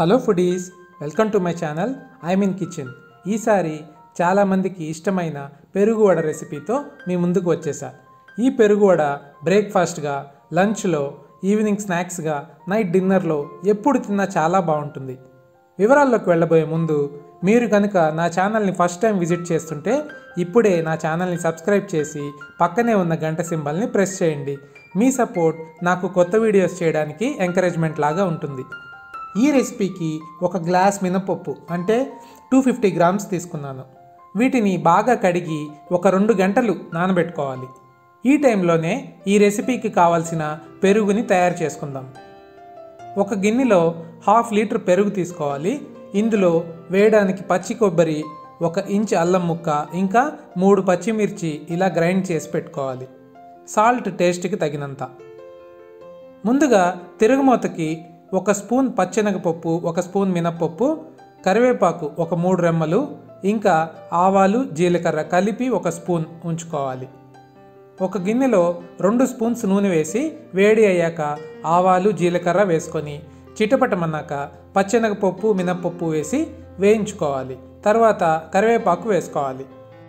hello foodies welcome to my channel I'm in kitchen ఈసారి చాలామందికి ఇష్టమైన పెరుగు వడ రెసిపీతో మీ ముందుకు వచ్చేసా ఈ పెరుగు వడ బ్రేక్ఫాస్ట్గా లంచ్లో ఈవినింగ్ స్నాక్స్గా నైట్ డిన్నర్లో ఎప్పుడు తిన్నా చాలా బాగుంటుంది వివరాల్లోకి వెళ్ళబోయే ముందు మీరు కనుక నా ఛానల్ని ఫస్ట్ టైం విజిట్ చేస్తుంటే ఇప్పుడే నా ఛానల్ని సబ్స్క్రైబ్ చేసి పక్కనే ఉన్న గంట సింబల్ని ప్రెస్ చేయండి మీ సపోర్ట్ నాకు కొత్త వీడియోస్ చేయడానికి ఎంకరేజ్మెంట్ లాగా ఉంటుంది ఈ రెసిపీకి ఒక గ్లాస్ మినపప్పు అంటే టూ ఫిఫ్టీ గ్రామ్స్ తీసుకున్నాను వీటిని బాగా కడిగి ఒక రెండు గంటలు నానబెట్టుకోవాలి ఈ టైంలోనే ఈ రెసిపీకి కావాల్సిన పెరుగుని తయారు చేసుకుందాం ఒక గిన్నెలో హాఫ్ లీటర్ పెరుగు తీసుకోవాలి ఇందులో వేయడానికి పచ్చి కొబ్బరి ఒక ఇంచ్ అల్లం ముక్క ఇంకా మూడు పచ్చిమిర్చి ఇలా గ్రైండ్ చేసి పెట్టుకోవాలి సాల్ట్ టేస్ట్కి తగినంత ముందుగా తిరుగుమూతకి ఒక స్పూన్ పచ్చెనగపప్పు ఒక స్పూన్ మినప్పప్పు కరివేపాకు ఒక మూడు రెమ్మలు ఇంకా ఆవాలు జీలకర్ర కలిపి ఒక స్పూన్ ఉంచుకోవాలి ఒక గిన్నెలో రెండు స్పూన్స్ నూనె వేసి వేడి అయ్యాక ఆవాలు జీలకర్ర వేసుకొని చిటపటమన్నాక పచ్చెనగపప్పు మినప్పప్పు వేసి వేయించుకోవాలి తర్వాత కరివేపాకు వేసుకోవాలి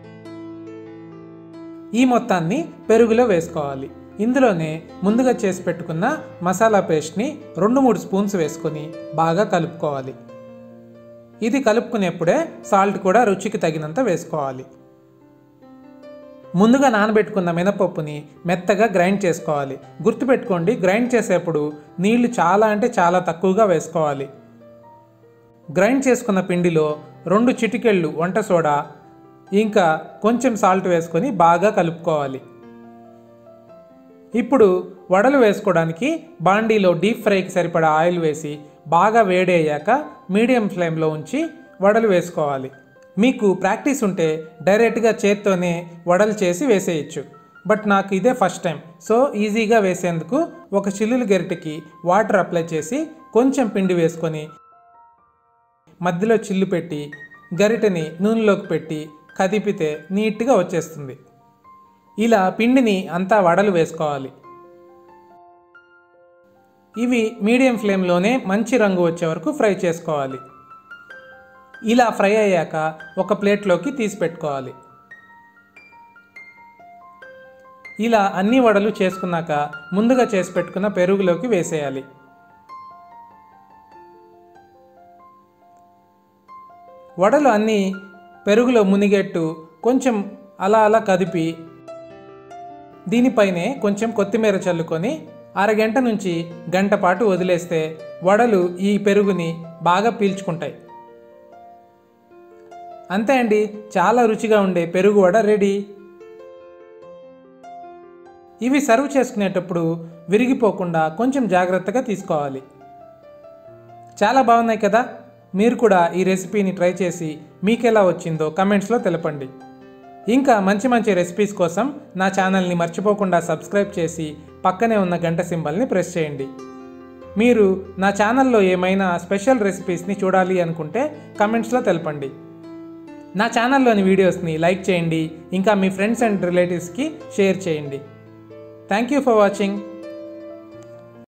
ఈ మొత్తాన్ని పెరుగులో వేసుకోవాలి ఇందులోనే ముందుగా చేసి పెట్టుకున్న మసాలా పేస్ట్ని రెండు మూడు స్పూన్స్ వేసుకొని బాగా కలుపుకోవాలి ఇది కలుపుకునేప్పుడే సాల్ట్ కూడా రుచికి తగినంత వేసుకోవాలి ముందుగా నానబెట్టుకున్న మినపప్పుని మెత్తగా గ్రైండ్ చేసుకోవాలి గుర్తుపెట్టుకోండి గ్రైండ్ చేసేప్పుడు నీళ్లు చాలా అంటే చాలా తక్కువగా వేసుకోవాలి గ్రైండ్ చేసుకున్న పిండిలో రెండు చిటికెళ్ళు వంట సోడా ఇంకా కొంచెం సాల్ట్ వేసుకొని బాగా కలుపుకోవాలి ఇప్పుడు వడలు వేసుకోవడానికి బాండీలో డీప్ ఫ్రైకి సరిపడా ఆయిల్ వేసి బాగా వేడి అయ్యాక మీడియం ఫ్లేమ్లో ఉంచి వడలు వేసుకోవాలి మీకు ప్రాక్టీస్ ఉంటే డైరెక్ట్గా చేత్తోనే వడలు చేసి వేసేయచ్చు బట్ నాకు ఇదే ఫస్ట్ టైం సో ఈజీగా వేసేందుకు ఒక చిల్లులు గరిటెకి వాటర్ అప్లై చేసి కొంచెం పిండి వేసుకొని మధ్యలో చిల్లు పెట్టి గరిటెని నూనెలోకి పెట్టి కదిపితే నీట్గా వచ్చేస్తుంది ఇలా పిండిని అంతా వడలు వేసుకోవాలి ఇవి మీడియం ఫ్లేమ్లోనే మంచి రంగు వచ్చే వరకు ఫ్రై చేసుకోవాలి ఇలా ఫ్రై అయ్యాక ఒక ప్లేట్లోకి తీసి పెట్టుకోవాలి ఇలా అన్ని వడలు చేసుకున్నాక ముందుగా చేసి పెట్టుకున్న పెరుగులోకి వేసేయాలి వడలు అన్నీ పెరుగులో మునిగేట్టు కొంచెం అలా అలా కదిపి దీనిపైనే కొంచెం కొత్తిమీర చల్లుకొని అరగంట నుంచి గంట పాటు వదిలేస్తే వడలు ఈ పెరుగుని బాగా పీల్చుకుంటాయి అంతే అండి చాలా రుచిగా ఉండే పెరుగు వడ రెడీ ఇవి సర్వ్ చేసుకునేటప్పుడు విరిగిపోకుండా కొంచెం జాగ్రత్తగా తీసుకోవాలి చాలా బాగున్నాయి కదా మీరు కూడా ఈ రెసిపీని ట్రై చేసి మీకెలా వచ్చిందో కమెంట్స్లో తెలపండి ఇంకా మంచి మంచి రెసిపీస్ కోసం నా ఛానల్ని మర్చిపోకుండా సబ్స్క్రైబ్ చేసి పక్కనే ఉన్న గంట సింబల్ని ప్రెస్ చేయండి మీరు నా ఛానల్లో ఏమైనా స్పెషల్ రెసిపీస్ని చూడాలి అనుకుంటే కమెంట్స్లో తెలపండి నా ఛానల్లోని వీడియోస్ని లైక్ చేయండి ఇంకా మీ ఫ్రెండ్స్ అండ్ రిలేటివ్స్కి షేర్ చేయండి థ్యాంక్ యూ ఫర్ వాచింగ్